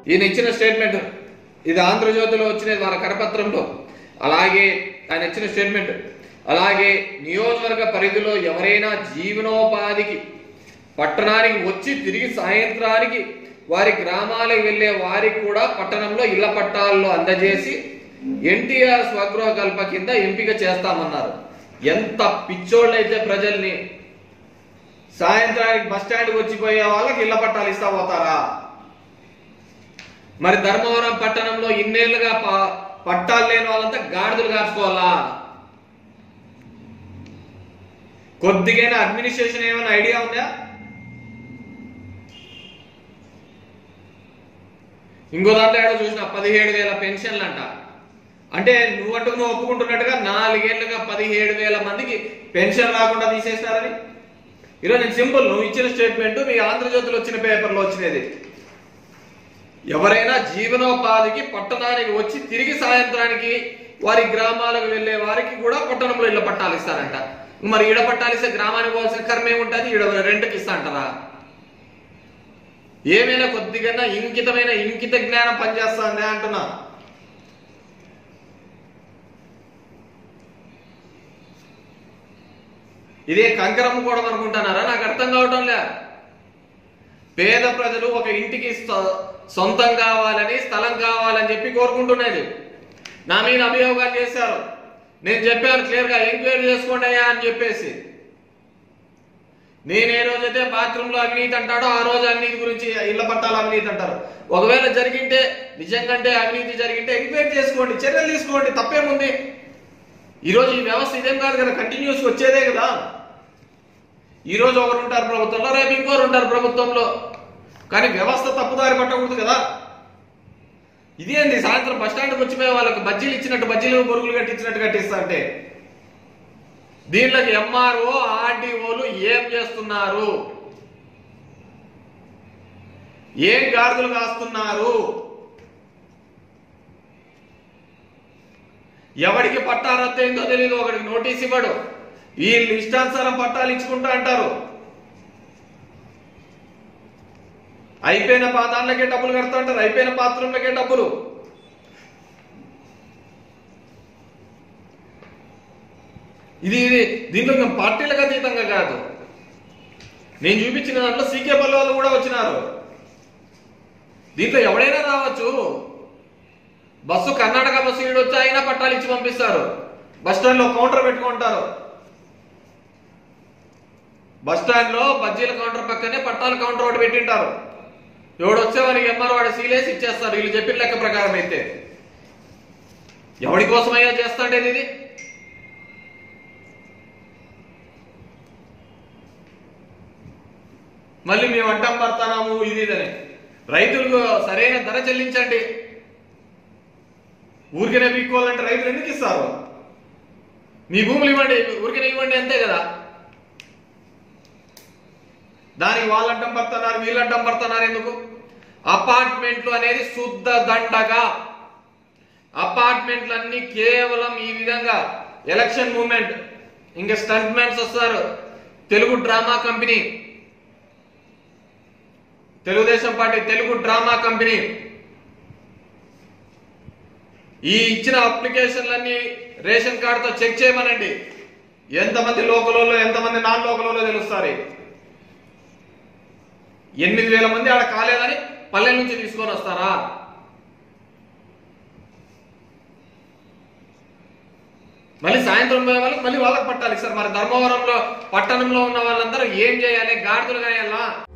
ఈయన ఇచ్చిన స్టేట్మెంట్ ఇది ఆంధ్రజ్యోతిలో వచ్చినది వాళ్ళ కరపత్రంలో అలాగే ఆయన ఇచ్చిన స్టేట్మెంట్ అలాగే నియోజకవర్గ పరిధిలో ఎవరైనా జీవనోపాధికి పట్టణానికి వచ్చి తిరిగి సాయంత్రానికి వారి గ్రామాలకు వెళ్ళే వారికి కూడా పట్టణంలో ఇళ్ల పట్టాల్లో అందజేసి ఎన్టీఆర్ స్వగృహ కల్ప కింద ఎంపిక చేస్తామన్నారు ఎంత పిచ్చోళ్ళైతే ప్రజల్ని సాయంత్రానికి బస్ స్టాండ్కి వచ్చిపోయే వాళ్ళకి ఇళ్ల పట్టాలు ఇస్తా పోతారా మరి ధర్మవరం పట్టణంలో ఇన్నేళ్లుగా ప- పట్టాలు లేని వాళ్ళంతా గాడిదలు కాచుకోవాలా కొద్దిగైనా అడ్మినిస్ట్రేషన్ ఏమైనా ఐడియా ఉందా ఇంకో దాంట్లో ఏడో చూసిన పదిహేడు వేల పెన్షన్లు అంట అంటే నువ్వంటూ నువ్వు ఒప్పుకుంటున్నట్టుగా నాలుగేళ్లుగా పదిహేడు వేల మందికి పెన్షన్ రాకుండా తీసేసినారని ఈరోజు నేను సింపుల్ నువ్వు ఇచ్చిన స్టేట్మెంట్ మీ ఆంధ్రజ్యోతిలో వచ్చిన పేపర్లో వచ్చినది ఎవరైనా జీవనోపాధికి పట్టణానికి వచ్చి తిరిగి సాయంత్రానికి వారి గ్రామాలకు వెళ్ళే వారికి కూడా పట్టణంలో ఇళ్ల పట్టాలు ఇస్తారంట మరి ఈడ పట్టాలు ఇస్తే గ్రామానికి పోవాల్సిన కర్మ ఏముంటుంది ఈడ రెంట్కి ఇస్తా అంటారా ఏమైనా కొద్దిగా ఇంకితమైన ఇంకిత జ్ఞానం పనిచేస్తుందా అంటున్నా ఇదే కంకరం కూడా అనుకుంటున్నారా నాకు అర్థం కావటం లే పేద ప్రజలు ఒక ఇంటికి సొ- సొంతం కావాలని స్థలం కావాలని చెప్పి కోరుకుంటున్నది నా మీద అభియోగాలు చేశారు నేను చెప్పాను క్లియర్ గా ఎంక్వైరీ చేసుకోండి అయ్యా అని చెప్పేసి నేను ఏ రోజైతే బాత్రూమ్ లో అవినీతి అంటాడో ఆ రోజు అవినీతి గురించి ఇళ్ల పట్టాల అవినీతి అంటారు ఒకవేళ జరిగింటే నిజంగంటే అవినీతి జరిగింటే ఎంక్వైరీ చేసుకోండి చర్యలు తీసుకోండి తప్పేముంది ఈ రోజు ఈ వ్యవస్థ ఇదేం కాదు కదా కంటిన్యూస్ వచ్చేదే కదా ఈ రోజు ఒకరు ఉంటారు ప్రభుత్వంలో రేపు ఇంకోరు ఉంటారు ప్రభుత్వంలో కానీ వ్యవస్థ తప్పుదారి పట్టకూడదు కదా ఇదేంది సాయంత్రం బస్ స్టాండ్కి వచ్చిపోయే వాళ్ళకి బజ్జీలు ఇచ్చినట్టు బజ్జీలు బొరుగులు కట్టించినట్టు కట్టిస్తా అంటే దీనిలోకి ఎంఆర్ఓ ఆర్డీఓలు ఏం చేస్తున్నారు ఏం గాడిదలు కాస్తున్నారు ఎవడికి పట్టా రద్దయిందో తెలియదు ఒకడికి నోటీస్ ఇవ్వడు వీళ్ళు ఇష్టానుసారం పట్టాలు ఇచ్చుకుంటా అంటారు అయిపోయిన పాదాలకే డబ్బులు కడతా అంటారు అయిపోయిన బాత్రూమ్లకే డబ్బులు ఇది ఇది దీంట్లో ఇంకా పార్టీలకు అతీతంగా కాదు నేను చూపించిన దాంట్లో సీకే పల్లె వాళ్ళు కూడా వచ్చినారు దీంట్లో ఎవడైనా రావచ్చు బస్సు కర్ణాటక బస్సు ఈడు వచ్చి అయినా పట్టాలు ఇచ్చి పంపిస్తారు బస్ స్టాండ్ లో కౌంటర్ పెట్టుకుంటారు బస్ స్టాండ్ లో బజ్జీల కౌంటర్ పక్కనే పట్టాల కౌంటర్ ఒకటి పెట్టింటారు ఎవడు వచ్చే వారికి ఎంఆర్ వాడు సీలేసి ఇచ్చేస్తారు వీళ్ళు చెప్పిన లెక్క ప్రకారం అయితే ఎవడి కోసమయ్యా చేస్తాండేది ఇది మళ్ళీ మేము అడ్డం పడతాము ఇది ఇదని రైతులకు సరైన ధర చెల్లించండి ఊరికనే పీక్కోవాలంటే రైతులు ఎందుకు ఇస్తారు మీ భూములు ఇవ్వండి ఊరికనే ఇవ్వండి అంతే కదా దానికి వాళ్ళు అడ్డం పడుతున్నారు వీళ్ళు అడ్డం పడుతున్నారు ఎందుకు అపార్ట్మెంట్లు అనేది శుద్ధ దండగా అపార్ట్మెంట్లు అన్ని కేవలం ఈ విధంగా ఎలక్షన్ మూమెంట్ ఇంకా స్టంట్ మ్యాన్స్ వస్తారు Telugu drama company Telugu Desam party Telugu drama company ఈ ఇచ్చిన అప్లికేషన్లన్నీ రేషన్ కార్డుతో చెక్ చేయమనండి ఎంతమంది లోకలలో ఎంతమంది నాన్ లోకలలో తెలుస్తారు ఎనిమిది వేల మంది ఆడ కాలేదని పల్లెల నుంచి తీసుకొని వస్తారా మళ్ళీ సాయంత్రం పోయే వాళ్ళకి మళ్ళీ వాళ్ళకి పట్టాలి సార్ మరి ధర్మవరంలో పట్టణంలో ఉన్న వాళ్ళందరూ ఏం చేయాలి గాడిదలు కాయాలా